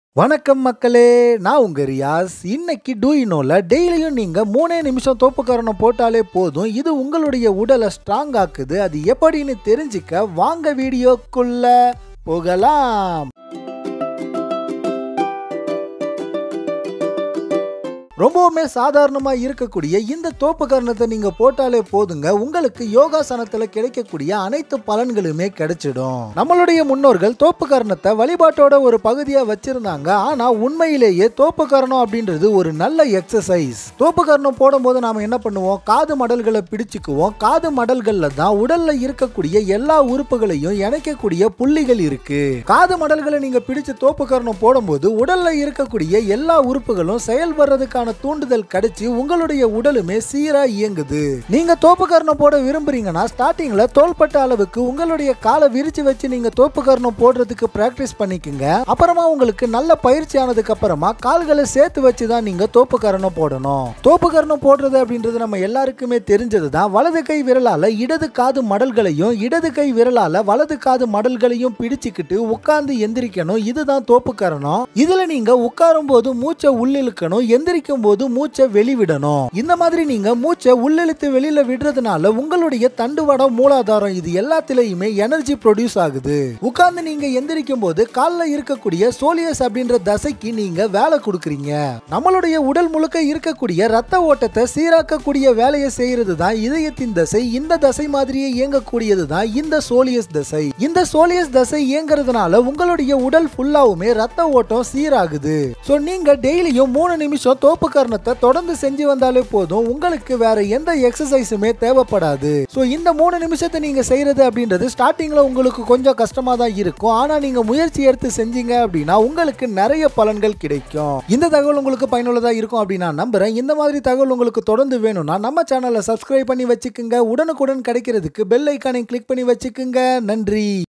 வணக்கம் மக்களே நான் உங்க ரியாஸ் இன்னைக்கு டூயினோல டெய்லியும் நீங்க மூணே நிமிஷம் தோப்புக்கரணம் போட்டாலே போதும் இது உங்களுடைய உடலை ஸ்ட்ராங் ஆக்குது அது எப்படின்னு தெரிஞ்சுக்க வாங்க வீடியோக்குள்ள போகலாம் ரொம்பவுமே சாதாரணமா இருக்கக்கூடிய இந்த தோப்பு கரணத்தை நீங்க போட்டாலே போதுங்க உங்களுக்கு யோகாசனத்துல கிடைக்கக்கூடிய அனைத்து பலன்களுமே கிடைச்சிடும் நம்மளுடைய முன்னோர்கள் தோப்பு கரணத்தை வழிபாட்டோட ஒரு பகுதியா வச்சிருந்தாங்க ஆனா உண்மையிலேயே தோப்பு கரணம் அப்படின்றது ஒரு நல்ல எக்ஸசைஸ் தோப்பு கரணம் போடும்போது நாம என்ன பண்ணுவோம் காது மடல்களை பிடிச்சுக்குவோம் காது மடல்கள்ல தான் உடல்ல இருக்கக்கூடிய எல்லா உறுப்புகளையும் இணைக்கக்கூடிய புள்ளிகள் இருக்கு காது மடல்களை நீங்க பிடிச்சு தோப்பு கரணம் போடும்போது உடல்ல இருக்கக்கூடிய எல்லா உறுப்புகளும் செயல்படுறதுக்கான தூண்டுதல் கிடைச்சி உங்களுடைய உடலுமே சீரா இயங்குது நீங்க தோப்பு கரணம் போட விரும்புறீங்கன்னா ஸ்டார்டிங்ல தோள்பட்ட அளவுக்கு உங்களுடைய காலை விரிச்சு வச்சு நீங்க தோப்பு கரணம் போடுறதுக்கு பிராக்டிஸ் பண்ணிக்கங்க அப்புறமா உங்களுக்கு நல்ல பயிற்சி ஆனதுக்கு அப்புறமா கால்களை சேர்த்து வச்சு தான் நீங்க தோப்பு கரணம் போடணும் தோப்பு கரணம் போடுறது அப்படின்றது நம்ம எல்லாருக்குமே தெரிஞ்சது தான் வலது கை விரலால இடது காது மடல்களையும் இடது கை விரலால வலது காது மடல்களையும் பிடிச்சுக்கிட்டு உட்கார்ந்து எந்திரிக்கணும் இதுதான் தோப்பு கரணம் இதுல நீங்க உட்காரும் போது மூச்சை உள்ளிழுக்கணும் எந்திரிக்கும் போது மூச்சை வெளிவிடணும் இந்த மாதிரி நீங்க மூச்சை உள்ளிழுத்து வெளியில விடுறதுனால உங்களுடைய தண்டுவடம் மூலாதாரம் இது எல்லாத்திலையுமே எனர்ஜி ப்ரொடியூஸ் ஆகுது உட்கார்ந்து நீங்க எந்திரிக்கும் போது கால்ல இருக்கக்கூடிய சோலியஸ் அப்படின்ற தசைக்கு நீங்க வேலை கொடுக்குறீங்க நம்மளுடைய உடல் முழுக்க இருக்கக்கூடிய ரத்த ஓட்டத்தை சீராக்கக்கூடிய வேலையை செய்யறது தான் இதயத்தின் தசை இந்த தசை மாதிரியே இயங்கக்கூடியது தான் இந்த சோலியஸ் தசை இந்த சோலியஸ் தசை இயங்குறதுனால உங்களுடைய உடல் ஃபுல்லாவுமே ரத்த ஓட்டம் சீராகுது சோ நீங்க டெய்லியும் மூணு நிமிஷம் தோப்பு கரணத்தை தொடர்ந்து செஞ்சு வந்தாலே போதும் உங்களுக்கு வேற எந்த எக்ஸசைஸுமே தேவைப்படாது சோ இந்த மூணு நிமிஷத்தை நீங்க செய்யறது அப்படின்றது ஸ்டார்டிங்ல உங்களுக்கு கொஞ்சம் கஷ்டமா தான் இருக்கும் ஆனா நீங்க முயற்சி எடுத்து செஞ்சீங்க அப்படின்னா உங்களுக்கு நிறைய பலன்கள் கிடைக்கும் இந்த தகவல் உங்களுக்கு பயனுள்ளதா இருக்கும் அப்படின்னு நான் நம்புறேன் இந்த மாதிரி தகவல் உங்களுக்கு தொடர்ந்து வேணும்னா நம்ம சேனலை சப்ஸ்கிரைப் பண்ணி வச்சுக்குங்க உடனுக்குடன் கிடைக்கிறதுக்கு பெல் ஐக்கானை கிளிக் பண்ணி வச்சுக்குங்க நன்றி